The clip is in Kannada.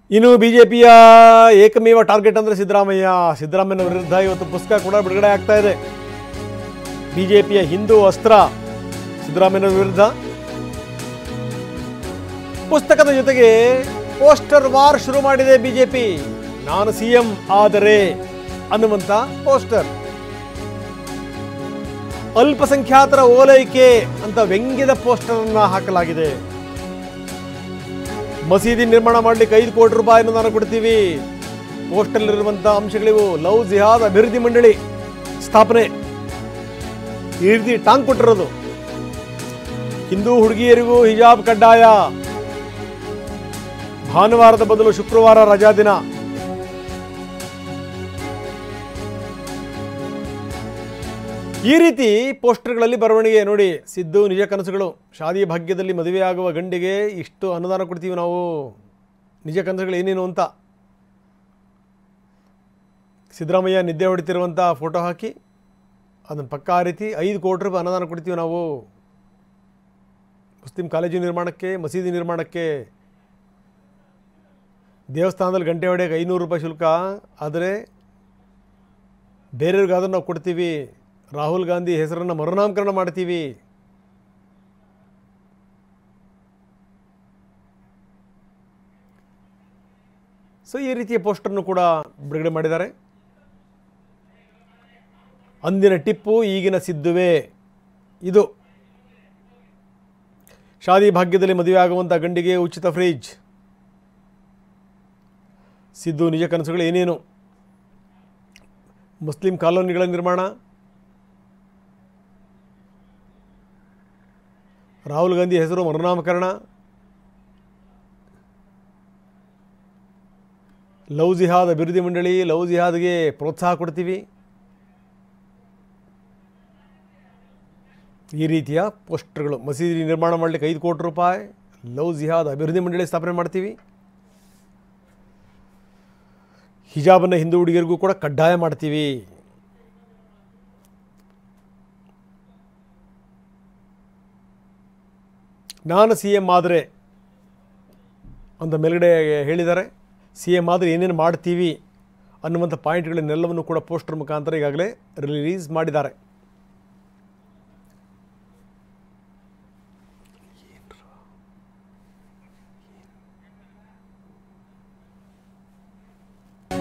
ಇನ್ನು ಬಿಜೆಪಿಯ ಏಕಮೇವ ಟಾರ್ಗೆಟ್ ಅಂದರೆ ಸಿದ್ದರಾಮಯ್ಯ ಸಿದ್ದರಾಮಯ್ಯನ ವಿರುದ್ಧ ಇವತ್ತು ಪುಸ್ತಕ ಕೂಡ ಬಿಡುಗಡೆ ಆಗ್ತಾ ಇದೆ ಬಿಜೆಪಿಯ ಹಿಂದೂ ಅಸ್ತ್ರ ಸಿದ್ದರಾಮಯ್ಯನ ವಿರುದ್ಧ ಪುಸ್ತಕದ ಜೊತೆಗೆ ಪೋಸ್ಟರ್ ವಾರ್ ಶುರು ಮಾಡಿದೆ ಬಿಜೆಪಿ ನಾನು ಸಿಎಂ ಆದರೆ ಅನ್ನುವಂತ ಪೋಸ್ಟರ್ ಅಲ್ಪಸಂಖ್ಯಾತರ ಓಲೈಕೆ ಅಂತ ವ್ಯಂಗ್ಯದ ಪೋಸ್ಟರ್ ಅನ್ನ ಹಾಕಲಾಗಿದೆ ಮಸೀದಿ ನಿರ್ಮಾಣ ಮಾಡ್ಲಿಕ್ಕೆ ಐದು ಕೋಟಿ ರೂಪಾಯಿ ಅನುದಾನ ಕೊಡ್ತೀವಿ ಪೋಸ್ಟಲ್ಲಿರುವಂಥ ಅಂಶಗಳಿವು ಲವ್ ಜಿಹಾದ್ ಅಭಿವೃದ್ಧಿ ಮಂಡಳಿ ಸ್ಥಾಪನೆ ಈ ರೀತಿ ಟಾಂಗ್ ಕೊಟ್ಟಿರೋದು ಹಿಂದೂ ಹುಡುಗಿಯರಿಗೂ ಹಿಜಾಬ್ ಕಡ್ಡಾಯ ಭಾನುವಾರದ ಬದಲು ಶುಕ್ರವಾರ ರಜಾ ದಿನ ಈ ರೀತಿ ಪೋಸ್ಟರ್ಗಳಲ್ಲಿ ಬರವಣಿಗೆ ನೋಡಿ ಸಿದ್ದು ನಿಜ ಕನಸುಗಳು ಶಾದಿ ಭಾಗ್ಯದಲ್ಲಿ ಮದುವೆಯಾಗುವ ಗಂಡಿಗೆ ಇಷ್ಟು ಅನುದಾನ ಕೊಡ್ತೀವಿ ನಾವು ನಿಜ ಕನಸುಗಳು ಏನೇನು ಅಂತ ಸಿದ್ದರಾಮಯ್ಯ ನಿದ್ದೆ ಹೊಡಿತಿರುವಂಥ ಫೋಟೋ ಹಾಕಿ ಅದನ್ನು ಪಕ್ಕ ಆ ರೀತಿ ಐದು ಕೋಟಿ ರೂಪಾಯಿ ಅನುದಾನ ಕೊಡ್ತೀವಿ ನಾವು ಮುಸ್ಲಿಂ ಕಾಲೇಜು ನಿರ್ಮಾಣಕ್ಕೆ ಮಸೀದಿ ನಿರ್ಮಾಣಕ್ಕೆ ದೇವಸ್ಥಾನದಲ್ಲಿ ಗಂಟೆ ಹೊಡೆಯೋಕೆ ಐನೂರು ರೂಪಾಯಿ ಶುಲ್ಕ ಆದರೆ ಬೇರೆಯವ್ರಿಗಾದ್ರೂ ನಾವು ಕೊಡ್ತೀವಿ ರಾಹುಲ್ ಗಾಂಧಿ ಹೆಸರನ್ನು ಮರುನಾಮಕರಣ ಮಾಡ್ತೀವಿ ಸೊ ಈ ರೀತಿಯ ಪೋಸ್ಟರ್ನು ಕೂಡ ಬಿಡುಗಡೆ ಮಾಡಿದ್ದಾರೆ ಅಂದಿನ ಟಿಪ್ಪು ಈಗಿನ ಸಿದ್ದುವೆ ಇದು ಶಾದಿ ಭಾಗ್ಯದಲ್ಲಿ ಮದುವೆ ಆಗುವಂಥ ಗಂಡಿಗೆ ಉಚಿತ ಫ್ರಿಜ್ ಸಿದ್ದು ನಿಜ ಕನಸುಗಳು ಏನೇನು ಮುಸ್ಲಿಂ ಕಾಲೋನಿಗಳ ನಿರ್ಮಾಣ ರಾಹುಲ್ ಗಾಂಧಿ ಹೆಸರು ಮರುನಾಮಕರಣ ಲವ್ ಜಿಹಾದ್ ಅಭಿವೃದ್ಧಿ ಮಂಡಳಿ ಲವ್ ಜಿಹಾದ್ಗೆ ಪ್ರೋತ್ಸಾಹ ಕೊಡ್ತೀವಿ ಈ ರೀತಿಯ ಪೋಸ್ಟರ್ಗಳು ಮಸೀದಿ ನಿರ್ಮಾಣ ಮಾಡಲಿಕ್ಕೆ ಐದು ಕೋಟಿ ರೂಪಾಯಿ ಲವ್ ಜಿಹಾದ್ ಅಭಿವೃದ್ಧಿ ಮಂಡಳಿ ಸ್ಥಾಪನೆ ಮಾಡ್ತೀವಿ ಹಿಜಾಬನ್ನು ಹಿಂದೂ ಹುಡುಗಿಯರಿಗೂ ಕೂಡ ಕಡ್ಡಾಯ ಮಾಡ್ತೀವಿ ನಾನು ಸಿ ಎಮ್ ಆದರೆ ಅಂತ ಮೇಲ್ಗಡೆ ಹೇಳಿದ್ದಾರೆ ಸಿ ಎಮ್ ಆದರೆ ಏನೇನು ಮಾಡ್ತೀವಿ ಅನ್ನುವಂಥ ಪಾಯಿಂಟ್ಗಳನ್ನೆಲ್ಲವನ್ನು ಕೂಡ ಪೋಸ್ಟರ್ ಮುಖಾಂತರ ಈಗಾಗಲೇ ರಿಲೀಸ್ ಮಾಡಿದ್ದಾರೆ